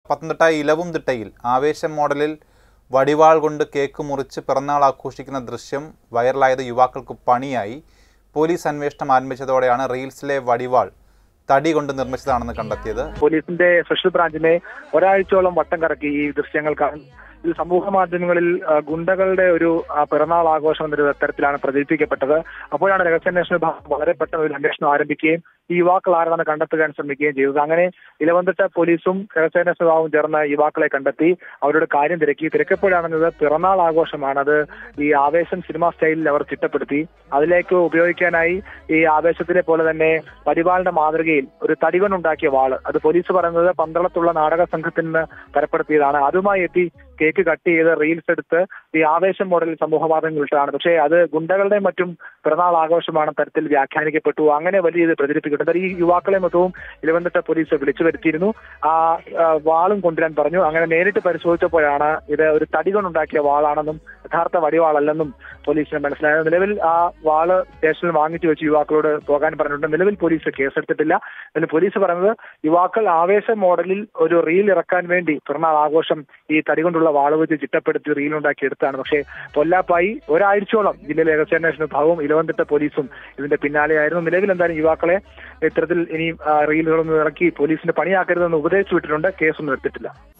പത്തനംതിട്ട ഇലവുംതിട്ടയിൽ ആവേശം മോഡലിൽ വടിവാൾ കൊണ്ട് കേക്ക് മുറിച്ച് പിറന്നാൾ ആഘോഷിക്കുന്ന ദൃശ്യം വൈറലായത് യുവാക്കൾക്ക് പണിയായി പോലീസ് അന്വേഷണം ആരംഭിച്ചതോടെയാണ് റീൽസിലെ വടിവാൾ തടി കൊണ്ട് നിർമ്മിച്ചതാണെന്ന് കണ്ടെത്തിയത് പോലീസിന്റെ സ്പെഷ്യൽ ബ്രാഞ്ചിനെ ഒരാഴ്ചയോളം വട്ടം കറക്കി ഈ ദൃശ്യങ്ങൾ കാണും ഇത് സമൂഹ മാധ്യമങ്ങളിൽ ആ, ഗുണ്ടകളുടെ ഒരു ആ, പിറന്നാൾ ആഘോഷം എന്നൊരു തരത്തിലാണ് പ്രചരിപ്പിക്കപ്പെട്ടത് അപ്പോഴാണ് രഹസ്യാന്വേഷണ വിഭാഗം വളരെ പെട്ടെന്ന് ഒരു അന്വേഷണം ആരംഭിക്കുകയും ഈ യുവാക്കൾ ആരാണെന്ന് കണ്ടെത്തുവാൻ ശ്രമിക്കുകയും ചെയ്തത് അങ്ങനെ ഇലവന്തിട്ട പോലീസും രഹസ്യാന്വേഷണ വിഭാഗവും ചേർന്ന് യുവാക്കളെ കണ്ടെത്തി അവരുടെ കാര്യം തിരക്കി തിരക്കപ്പോഴാണെന്നത് പിറന്നാൾ ആഘോഷമാണ് അത് ഈ ആവേശം സിനിമ സ്റ്റൈലിൽ അവർ ചിട്ടപ്പെടുത്തി അതിലേക്ക് ഉപയോഗിക്കാനായി ഈ ആവേശത്തിലെ പോലെ തന്നെ പരിപാലന മാതൃകയിൽ ഒരു തടികൊണ്ടുണ്ടാക്കിയ വാള് അത് പോലീസ് പറയുന്നത് പന്തളത്തുള്ള നാടക സംഘത്തിൽ നിന്ന് തരപ്പെടുത്തിയതാണ് അതുമായി എത്തി കേക്ക് കട്ട് ചെയ്ത് റീൽസ് എടുത്ത് ഈ ആവേശം മോഡലിൽ സമൂഹ മാധ്യമങ്ങളിട്ടാണ് പക്ഷേ അത് ഗുണ്ടകളുടെയും മറ്റും പിറന്നാൾ ആഘോഷമാണ് തരത്തിൽ വ്യാഖ്യാനിക്കപ്പെട്ടു അങ്ങനെ വലിയ ഇത് പ്രചരിപ്പിക്കപ്പെട്ടു ഈ യുവാക്കളെ മൊത്തവും ഇലവന്തിട്ട പോലീസ് വിളിച്ചു വരുത്തിയിരുന്നു ആ ആ, വാളും കൊണ്ടുവരാൻ പറഞ്ഞു അങ്ങനെ നേരിട്ട് പരിശോധിച്ചപ്പോഴാണ് ഇത് ഒരു തടി കൊണ്ടുണ്ടാക്കിയ വാളാണെന്നും യഥാർത്ഥ വടിവാളല്ലെന്നും പോലീസിന് മനസ്സിലായത് നിലവിൽ ആ വാള് സ്റ്റേഷനിൽ വാങ്ങിച്ചു വെച്ച് യുവാക്കളോട് പോകാൻ പറഞ്ഞിട്ടുണ്ട് നിലവിൽ പോലീസ് കേസെടുത്തിട്ടില്ല അതിൽ പോലീസ് പറയുന്നത് യുവാക്കൾ ആവേശ മോഡലിൽ ഒരു റീൽ ഇറക്കാൻ വേണ്ടി പിറന്നാൾ ആഘോഷം ഈ തടി കൊണ്ടുള്ള വാള് വെച്ച് ചിട്ടപ്പെടുത്തി റീൽ ഉണ്ടാക്കി എടുത്താണ് പക്ഷേ പൊല്ലാപ്പായി ഒരാഴ്ചയോളം ജില്ലയിലെ രഹസ്യാന്വേഷണ വിഭാഗവും ഇലവന്തിട്ട പോലീസും ഇതിന്റെ പിന്നാലെയായിരുന്നു നിലവിൽ എന്തായാലും യുവാക്കളെ ഇത്തരത്തിൽ ഇനി റീലുകളൊന്നും ഇറക്കി പോലീസിന്റെ പണിയാക്കരുതെന്ന് ഉപദേശിച്ചു വിട്ടിട്ടുണ്ട് കേസൊന്നും എടുത്തിട്ടില്ല